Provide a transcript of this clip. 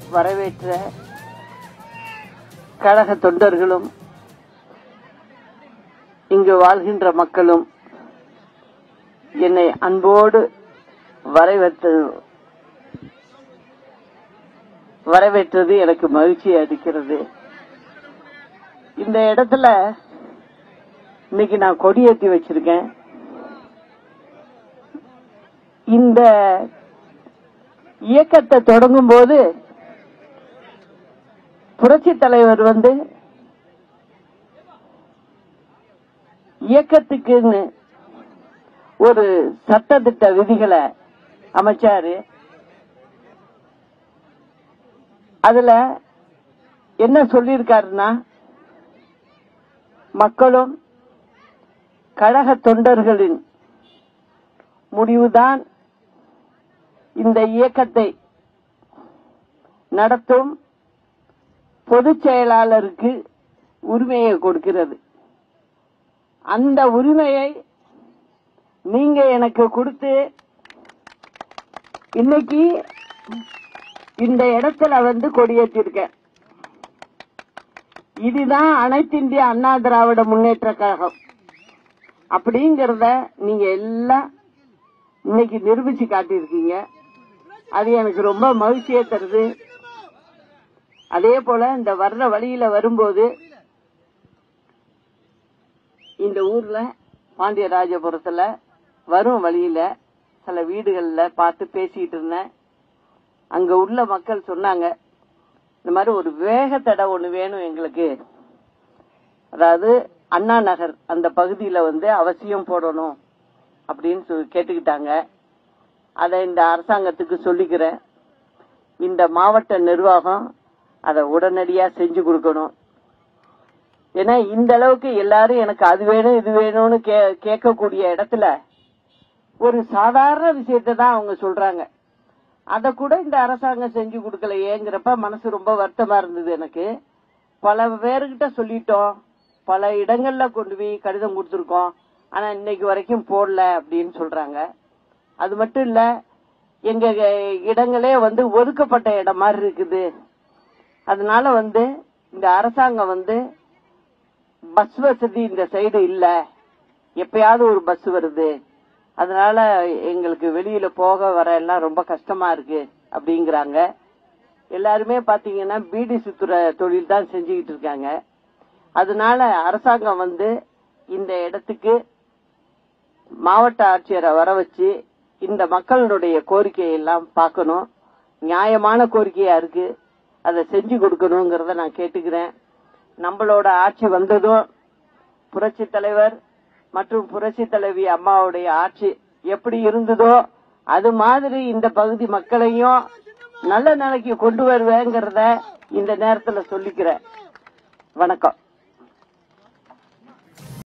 வரவேற்ற கழக தொண்டர்களும் இங்கு வாழ்கின்ற மக்களும் என்னை அன்போடு வரவேற்றது வரவேற்றது எனக்கு மகிழ்ச்சி அளிக்கிறது இந்த இடத்துல இன்னைக்கு நான் கொடியேற்றி வச்சிருக்கேன் இந்த இயக்கத்தை தொடங்கும் போது புரட்சி தலைவர் வந்து இயக்கத்துக்குன்னு ஒரு சட்டத்திட்ட விதிகளை அமைச்சாரு அதுல என்ன சொல்லியிருக்காருன்னா மக்களும் கழக தொண்டர்களின் முடிவுதான் இந்த இயக்கத்தை நடத்தும் பொதுச் செயலாளருக்கு உரிமையை கொடுக்கிறது அந்த உரிமையை நீங்க எனக்கு கொடுத்து இன்னைக்கு இந்த இடத்துல வந்து கொடியேற்றிருக்கேன் இதுதான் அனைத்து இந்திய அண்ணா திராவிட முன்னேற்ற கழகம் அப்படிங்கறத நீங்க எல்லாம் இன்னைக்கு நிரூபிச்சு காட்டியிருக்கீங்க அது எனக்கு ரொம்ப மகிழ்ச்சியை தருது அதே போல இந்த வர்ற வழியில வரும்போது இந்த ஊர்ல பாண்டியராஜபுரத்துல வரும் வழியில சில வீடுகள்ல பார்த்து பேசிட்டு இருந்தேன் அங்க உள்ள மக்கள் சொன்னாங்க இந்த மாதிரி ஒரு வேகத்தடை ஒண்ணு வேணும் எங்களுக்கு அதாவது அண்ணா நகர் அந்த பகுதியில வந்து அவசியம் போடணும் அப்படின்னு சொல்லி கேட்டுக்கிட்டாங்க அதை இந்த அரசாங்கத்துக்கு சொல்லிக்கிறேன் இந்த மாவட்ட நிர்வாகம் அதை உடனடியா செஞ்சு கொடுக்கணும் ஏன்னா இந்த அளவுக்கு எல்லாரும் எனக்கு அது வேணும் இது வேணும்னு கே- கேட்கக்கூடிய இடத்துல ஒரு சாதாரண விஷயத்தை தான் அவங்க சொல்றாங்க அதை கூட இந்த அரசாங்கம் செஞ்சு கொடுக்கலையேங்கிறப்ப மனசு ரொம்ப வருத்தமா இருந்தது எனக்கு பல பேருக்கிட்ட சொல்லிட்டோம் பல இடங்கள்ல கொண்டு போய் கடிதம் கொடுத்துருக்கோம் ஆனா இன்னைக்கு வரைக்கும் போடல அப்படின்னு சொல்றாங்க அது மட்டும் இல்ல எங்க இடங்களே வந்து ஒதுக்கப்பட்ட இடம் மாதிரி இருக்குது அதனால வந்து இந்த அரசாங்கம் வந்து பஸ் வசதி இந்த சைடு இல்ல எப்பயாவது ஒரு பஸ் வருது அதனால எங்களுக்கு வெளியில போக வர எல்லாம் ரொம்ப கஷ்டமா இருக்கு அப்படிங்கிறாங்க எல்லாருமே பாத்தீங்கன்னா பீடி சுத்துற தொழில் தான் செஞ்சுக்கிட்டு இருக்காங்க அதனால அரசாங்கம் வந்து இந்த இடத்துக்கு மாவட்ட ஆட்சியரை வர வச்சு இந்த மக்களுடைய கோரிக்கையை எல்லாம் பார்க்கணும் நியாயமான கோரிக்கையா இருக்கு அதை செஞ்சு கொடுக்கணுங்கிறத நான் கேட்டுக்கிறேன் நம்மளோட ஆட்சி வந்ததும் புரட்சி தலைவர் மற்றும் புரட்சி தலைவி அம்மாவுடைய ஆட்சி எப்படி இருந்ததோ அது மாதிரி இந்த பகுதி மக்களையும் நல்ல நிலைக்கு கொண்டு வருவேங்கிறத இந்த நேரத்துல சொல்லிக்கிறேன் வணக்கம்